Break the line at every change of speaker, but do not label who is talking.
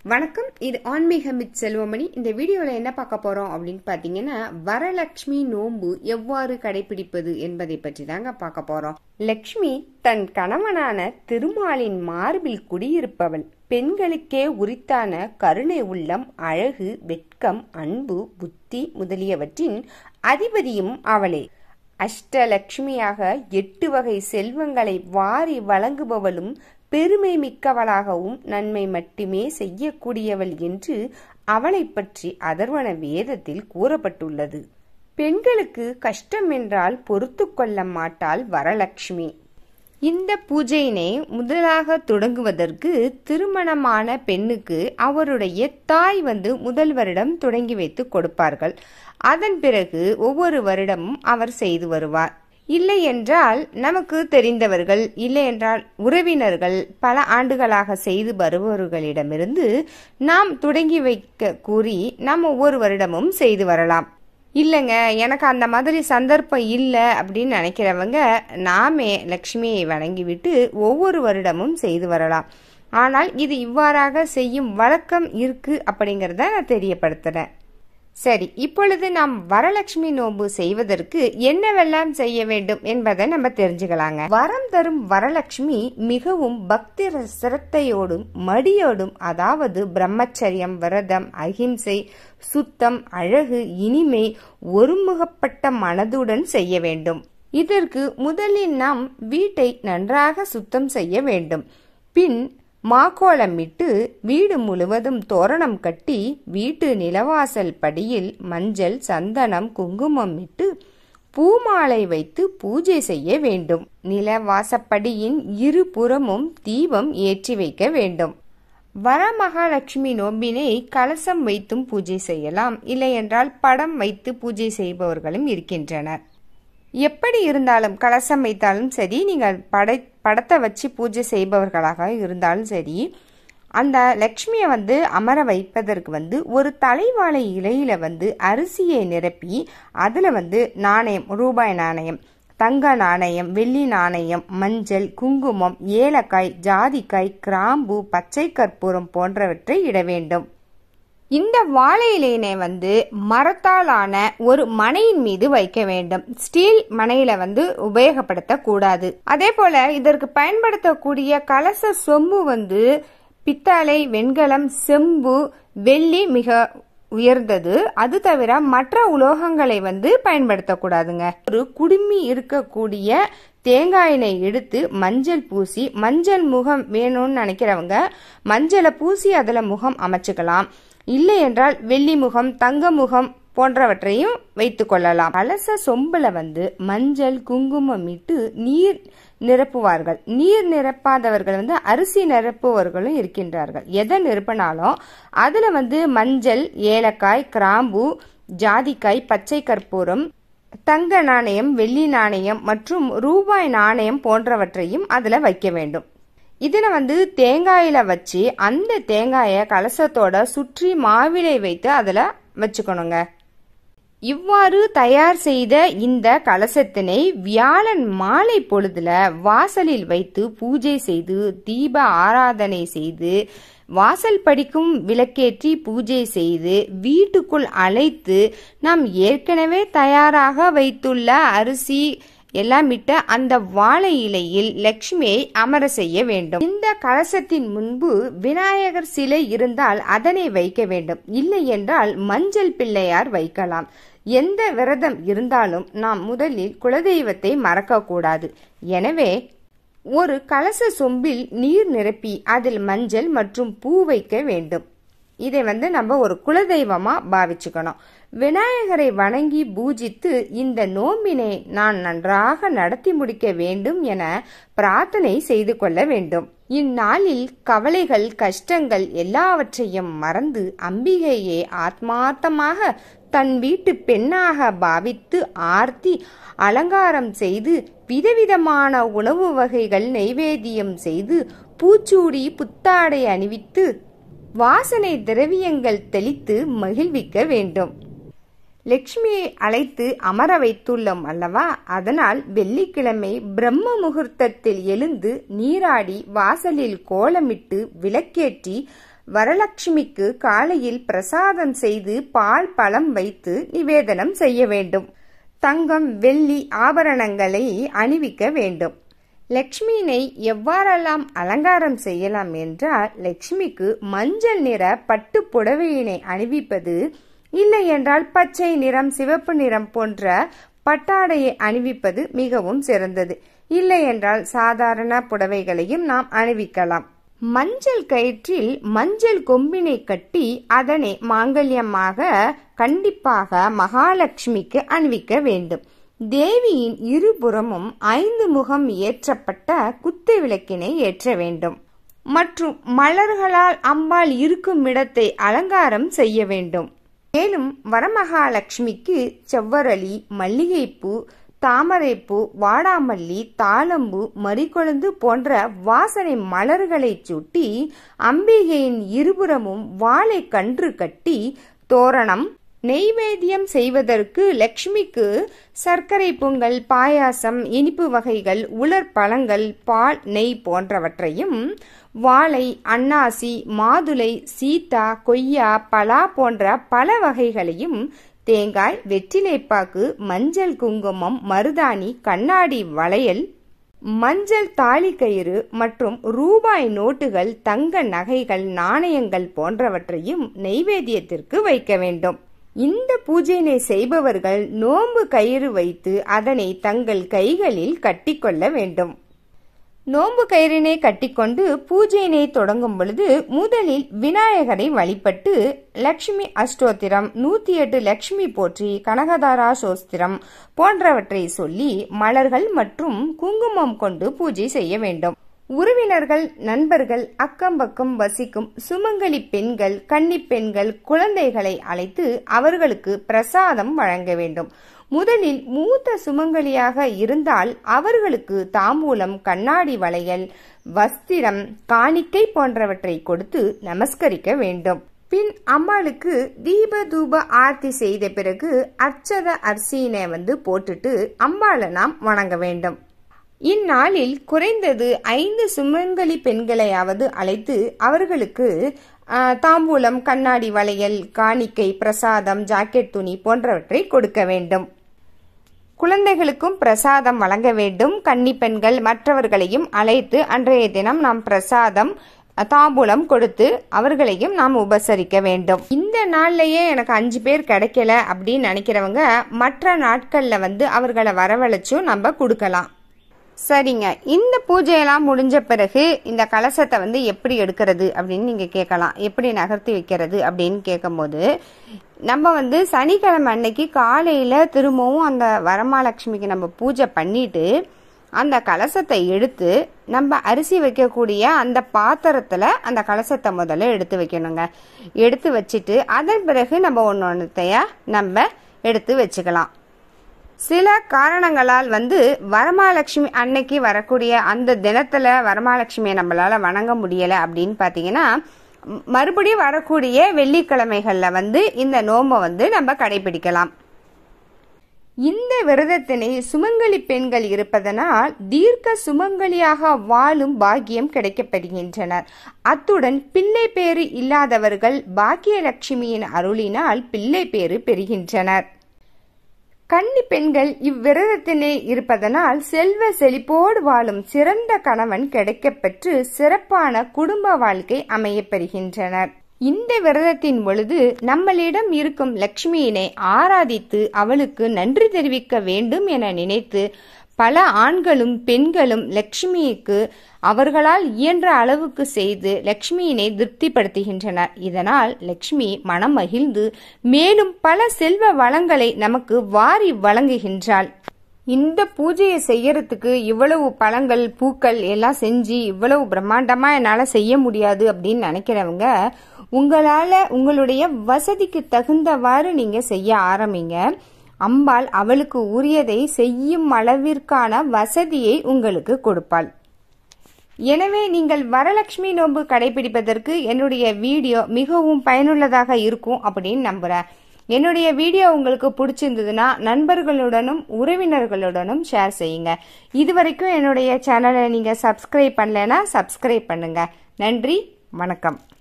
வணக்கம் இது ஆன்மீக மித் செல்வமணி இந்த வீடியோவில் என்ன பார்க்க போறோம் அப்படின்னு பார்த்தீங்கன்னா வரலட்சுமி நோன்பு எவ்வாறு கடைபிடிப்பது என்பதை பற்றி தாங்க பார்க்க போறோம் லக்ஷ்மி தன் கணவனான திருமாலின் மார்பில் குடியிருப்பவள் பெண்களுக்கே உரித்தான கருணை உள்ளம் அழகு வெட்கம் அன்பு புத்தி முதலியவற்றின் அதிபதியும் அவளே அஷ்டலட்சுமியாக எட்டு வகை செல்வங்களை வாரி வழங்குபவளும் பெருமை மிக்கவளாகவும் நன்மை மட்டுமே செய்யக்கூடியவள் என்று அவளை பற்றி அதர்வன வேதத்தில் கூறப்பட்டுள்ளது பெண்களுக்கு கஷ்டம் என்றால் பொறுத்து கொள்ள மாட்டாள் வரலட்சுமி இந்த பூஜையினை முதலாக தொடங்குவதற்கு திருமணமான பெண்ணுக்கு அவருடைய தாய் வந்து முதல் வருடம் தொடங்கி வைத்து கொடுப்பார்கள் அதன் பிறகு ஒவ்வொரு வருடமும் அவர் செய்து வருவார் இல்லை என்றால் நமக்கு தெரிந்தவர்கள் இல்லை என்றால் உறவினர்கள் பல ஆண்டுகளாக செய்து வருபவர்களிடமிருந்து நாம் தொடங்கி வைக்க கூறி நாம் ஒவ்வொரு வருடமும் செய்து வரலாம் இல்லைங்க எனக்கு அந்த மாதிரி சந்தர்ப்பம் இல்லை அப்படின்னு நினைக்கிறவங்க நாமே லக்ஷ்மியை வணங்கிவிட்டு ஒவ்வொரு வருடமும் செய்து வரலாம் ஆனால் இது இவ்வாறாக செய்யும் வழக்கம் இருக்கு அப்படிங்கிறத நான் தெரியப்படுத்துறேன் சரி இப்பொழுது நாம் வரலட்சுமி நோன்பு செய்வதற்கு என்னவெல்லாம் செய்ய வேண்டும் என்பதை நம்ம தெரிஞ்சுக்கலாங்க வரம் தரும் வரலட்சுமி மிகவும் பக்தி சிரத்தையோடும் மடியோடும் அதாவது பிரம்மச்சரியம் விரதம் அகிம்சை சுத்தம் அழகு இனிமை ஒருமுகப்பட்ட மனதுடன் செய்ய வேண்டும் இதற்கு முதலில் நாம் வீட்டை நன்றாக சுத்தம் செய்ய வேண்டும் பின் மாக்கோளமிட்டு வீடு முழுவதும் தோரணம் கட்டி வீட்டு நிலவாசல் படியில் மஞ்சள் சந்தனம் குங்குமம் இட்டு பூமாலை வைத்து பூஜை செய்ய வேண்டும் நிலவாசப்படியின் இருபுறமும் தீபம் ஏற்றி வைக்க வேண்டும் வரமகாலட்சுமி நோம்பினை கலசம் வைத்தும் பூஜை செய்யலாம் இல்லையென்றால் படம் வைத்து பூஜை செய்பவர்களும் இருக்கின்றனர் எப்படி இருந்தாலும் கலசம் வைத்தாலும் சரி நீங்கள் படை படத்தை வச்சு பூஜை செய்பவர்களாக இருந்தாலும் சரி அந்த லக்ஷ்மியை வந்து அமர வைப்பதற்கு வந்து ஒரு தலைவாழை இலையில வந்து அரிசியை நிரப்பி அதில் வந்து நாணயம் ரூபாய் நாணயம் தங்க நாணயம் வெள்ளி நாணயம் மஞ்சள் குங்குமம் ஏலக்காய் ஜாதிக்காய் கிராம்பு பச்சை கற்பூரம் போன்றவற்றை இட வேண்டும் இந்த வாழை இலையினை வந்து மரத்தாலான ஒரு மனையின் மீது வைக்க வேண்டும் ஸ்டீல் மனையில வந்து உபயோகப்படுத்தக்கூடாது அதே போல இதற்கு பயன்படுத்தக்கூடிய கலச சொம்பு வந்து பித்தளை வெண்கலம் செம்பு வெள்ளி மிக உயர்ந்தது அது தவிர மற்ற உலோகங்களை வந்து பயன்படுத்தக்கூடாதுங்க ஒரு குடுமி இருக்கக்கூடிய தேங்காயினை எடுத்து மஞ்சள் பூசி மஞ்சள் முகம் வேணும்னு நினைக்கிறவங்க மஞ்சளை பூசி அதில் முகம் அமைச்சுக்கலாம் இல்லை என்றால் வெள்ளி முகம் தங்க முகம் போன்றவற்றையும் வைத்து கொள்ளலாம் கலச சொம்புல வந்து மஞ்சள் குங்குமம் இட்டு நீர் நிரப்புவார்கள் நீர் நிரப்பாதவர்கள் வந்து அரிசி நிரப்புவர்களும் இருக்கின்றார்கள் எதை நிரப்பினாலும் அதுல வந்து மஞ்சள் ஏலக்காய் கிராம்பு ஜாதிக்காய் பச்சை கற்பூரம் தங்க நாணயம் வெள்ளி நாணயம் மற்றும் ரூபாய் நாணயம் போன்றவற்றையும் அதுல வைக்க வேண்டும் இதில் வந்து தேங்காயில வச்சு அந்த தேங்காயை கலசத்தோட சுற்றி மாவிலை வைத்து அதில் வச்சுக்கணுங்க இவ்வாறு தயார் செய்த இந்த கலசத்தினை வியாழன் மாலை பொழுதுல வாசலில் வைத்து பூஜை செய்து தீப ஆராதனை செய்து வாசல் படிக்கும் விளக்கேற்றி பூஜை செய்து வீட்டுக்குள் அழைத்து நாம் ஏற்கனவே தயாராக வைத்துள்ள அரிசி எல்லாம் இட்ட அந்த வாழை இலையில் லட்சுமியை அமர செய்ய வேண்டும் இந்த கலசத்தின் முன்பு விநாயகர் சிலை இருந்தால் அதனை வைக்க வேண்டும் இல்லை என்றால் மஞ்சள் பிள்ளையார் வைக்கலாம் எந்த விரதம் இருந்தாலும் நாம் முதலில் குலதெய்வத்தை மறக்கக்கூடாது எனவே ஒரு கலச சொம்பில் நீர் நிரப்பி அதில் மஞ்சள் மற்றும் பூ வைக்க வேண்டும் இதை வந்து நம்ம ஒரு குலதெய்வமா பாவிச்சுக்கணும் விநாயகரை வணங்கி பூஜித்து இந்த நோம்பினை நான் நன்றாக நடத்தி முடிக்க வேண்டும் என பிரார்த்தனை செய்து கொள்ள வேண்டும் இந்நாளில் கவலைகள் கஷ்டங்கள் எல்லாவற்றையும் மறந்து அம்பிகையே ஆத்மார்த்தமாக தன் வீட்டு பெண்ணாக பாவித்து ஆர்த்தி அலங்காரம் செய்து விதவிதமான உணவு வகைகள் நைவேத்தியம் செய்து பூச்சூடி புத்தாடை அணிவித்து வாசனை திரவியங்கள் தெளித்து மகிழ்விக்க வேண்டும் லட்சுமியை அழைத்து அமர வைத்துள்ளோம் அல்லவா அதனால் வெள்ளிக்கிழமை பிரம்ம முகூர்த்தத்தில் எழுந்து நீராடி வாசலில் கோலமிட்டு விளக்கேற்றி வரலட்சுமிக்கு காலையில் பிரசாதம் செய்து பால் பழம் வைத்து நிவேதனம் செய்ய வேண்டும் தங்கம் வெள்ளி ஆபரணங்களை அணிவிக்க வேண்டும் லக்ஷ்மியினை எவ்வாறெல்லாம் அலங்காரம் செய்யலாம் என்றால் லக்ஷ்மிக்கு மஞ்சள் நிற பட்டு புடவையினை அணிவிப்பது இல்லை என்றால் பச்சை நிறம் சிவப்பு நிறம் போன்ற பட்டாடையை அணிவிப்பது மிகவும் சிறந்தது இல்லை என்றால் சாதாரண புடவைகளையும் நாம் அணிவிக்கலாம் மஞ்சள் கயிற்றில் மஞ்சள் கொம்பினை கட்டி அதனை மாங்கல்யமாக கண்டிப்பாக மகாலட்சுமிக்கு அணிவிக்க வேண்டும் தேவியின் இருபுறமும் ஐந்து முகம் ஏற்றப்பட்ட குத்து விளக்கினை ஏற்ற வேண்டும் மற்றும் மலர்களால் அம்பாள் இருக்கும் இடத்தை அலங்காரம் செய்ய வேண்டும் மேலும் வரமகாலட்சுமிக்கு செவ்வரளி மல்லிகைப்பூ தாமரைப்பூ வாடாமல்லி தாளம்பூ மறிக்கொழுந்து போன்ற வாசனை மலர்களை சூட்டி அம்பிகையின் இருபுறமும் வாழை கன்று கட்டி தோரணம் நெய்வேத்தியம் செய்வதற்கு லக்ஷ்மிக்கு சர்க்கரை பொங்கல் பாயாசம் இனிப்பு வகைகள் உலர் பழங்கள் பால் நெய் போன்றவற்றையும் வாழை அன்னாசி மாதுளை சீத்தா கொய்யா பலா போன்ற பல வகைகளையும் தேங்காய் வெற்றிலைப்பாக்கு மஞ்சள் குங்குமம் மருதாணி கண்ணாடி வளையல் மஞ்சள் தாலி கயிறு மற்றும் ரூபாய் நோட்டுகள் தங்க நகைகள் நாணயங்கள் போன்றவற்றையும் நெய்வேத்தியத்திற்கு வைக்க வேண்டும் இந்த பூஜையினை செய்பவர்கள் நோன்பு கயிறு வைத்து அதனை தங்கள் கைகளில் கட்டிக்கொள்ள வேண்டும் நோன்பு கயிறினை கட்டிக்கொண்டு பூஜையினை தொடங்கும் பொழுது முதலில் விநாயகரை வழிபட்டு லட்சுமி அஷ்டோத்திரம் நூத்தி எட்டு லட்சுமி போற்றி கனகதாரா சோஸ்திரம் போன்றவற்றை சொல்லி மலர்கள் மற்றும் குங்குமம் கொண்டு பூஜை செய்ய வேண்டும் உறவினர்கள் நண்பர்கள் அக்கம்பக்கம் வசிக்கும் சுமங்கலி பெண்கள் கன்னி பெண்கள் குழந்தைகளை அழைத்து அவர்களுக்கு பிரசாதம் வழங்க வேண்டும் முதலில் மூத்த சுமங்கலியாக இருந்தால் அவர்களுக்கு தாம்பூலம் கண்ணாடி வளையல் வஸ்திரம் காணிக்கை போன்றவற்றை கொடுத்து நமஸ்கரிக்க வேண்டும் பின் அம்பாளுக்கு தீப தூப ஆர்த்தி செய்த பிறகு அர்ச்சத அரிசியினை வந்து போட்டுட்டு அம்பாளை நாம் வணங்க வேண்டும் இந்நாளில் குறைந்தது ஐந்து சுமங்கலி பெண்களையாவது அழைத்து அவர்களுக்கு தாம்பூலம் கண்ணாடி வளையல் காணிக்கை பிரசாதம் ஜாக்கெட் துணி போன்றவற்றை கொடுக்க வேண்டும் குழந்தைகளுக்கும் பிரசாதம் வழங்க வேண்டும் கன்னி பெண்கள் மற்றவர்களையும் அழைத்து அன்றைய தினம் நாம் பிரசாதம் தாம்பூலம் கொடுத்து அவர்களையும் நாம் உபசரிக்க வேண்டும் இந்த நாள்லயே எனக்கு அஞ்சு பேர் கிடைக்கல அப்படின்னு நினைக்கிறவங்க மற்ற நாட்கள்ல வந்து அவர்களை வரவழைச்சும் நம்ம கொடுக்கலாம் சரிங்க இந்த பூஜையெல்லாம் முடிஞ்ச பிறகு இந்த கலசத்தை வந்து எப்படி எடுக்கிறது அப்படின்னு நீங்கள் கேட்கலாம் எப்படி நகர்த்தி வைக்கிறது அப்படின்னு கேட்கும்போது நம்ம வந்து சனிக்கிழமை அன்னைக்கு காலையில் திரும்பவும் அந்த வரமாலட்சுமிக்கு நம்ம பூஜை பண்ணிட்டு அந்த கலசத்தை எடுத்து நம்ம அரிசி வைக்கக்கூடிய அந்த பாத்திரத்தில் அந்த கலசத்தை முதல்ல எடுத்து வைக்கணுங்க எடுத்து வச்சுட்டு அதன் பிறகு நம்ம ஒன்று ஒன்றுத்தைய நம்ம எடுத்து வச்சுக்கலாம் சில காரணங்களால் வந்து வரமாலட்சுமி அன்னைக்கு வரக்கூடிய அந்த தினத்துல வரமாலட்சுமியை நம்மளால வணங்க முடியல அப்படின்னு பாத்தீங்கன்னா மறுபடியும் வரக்கூடிய வெள்ளிக்கிழமைகள்ல வந்து இந்த நோம்பை வந்து நம்ம கடைபிடிக்கலாம் இந்த விரதத்தினை சுமங்கலி பெண்கள் இருப்பதனால் தீர்க்க சுமங்கலியாக வாழும் பாக்கியம் கிடைக்கப்படுகின்றனர் அத்துடன் பிள்ளை பேறு இல்லாதவர்கள் பாக்கியலட்சுமியின் அருளினால் பிள்ளை பேறு பெறுகின்றனர் கன்னி பெண்கள் இவ்விரதத்தினை இருப்பதனால் செல்வ செழிப்போடு வாழும் சிறந்த கணவன் கிடைக்கப்பெற்று சிறப்பான குடும்ப வாழ்க்கை அமையப் பெறுகின்றனர் இந்த விரதத்தின் பொழுது நம்மளிடம் இருக்கும் லட்சுமியினை ஆராதித்து அவளுக்கு நன்றி தெரிவிக்க வேண்டும் என நினைத்து பல ஆண்களும் பெண்களும் லட்சுமிக்கு அவர்களால் இயன்ற அளவுக்கு செய்து லட்சுமியினை திருப்திப்படுத்துகின்றனர் இதனால் லட்சுமி மனம் மகிழ்ந்து மேலும் பல செல்வ வளங்களை நமக்கு வாரி வழங்குகின்றாள் இந்த பூஜையை செய்யறதுக்கு இவ்வளவு பழங்கள் பூக்கள் எல்லாம் செஞ்சு இவ்வளவு பிரம்மாண்டமா என்னால செய்ய முடியாது அப்படின்னு நினைக்கிறவங்க உங்களால உங்களுடைய வசதிக்கு தகுந்தவாறு நீங்க செய்ய ஆரம்பிங்க அம்பாள் அவளுக்கு உரியதை செய்யும் அளவிற்கான வசதியை உங்களுக்கு கொடுப்பாள் எனவே நீங்கள் வரலட்சுமி நோன்பு கடைபிடிப்பதற்கு என்னுடைய வீடியோ மிகவும் பயனுள்ளதாக இருக்கும் அப்படின்னு நம்புறேன் என்னுடைய வீடியோ உங்களுக்கு பிடிச்சிருந்ததுன்னா நண்பர்களுடனும் உறவினர்களுடனும் ஷேர் செய்யுங்க இது வரைக்கும் என்னுடைய சேனலை நீங்க சப்ஸ்கிரைப் பண்ணலைன்னா சப்ஸ்கிரைப் பண்ணுங்க நன்றி வணக்கம்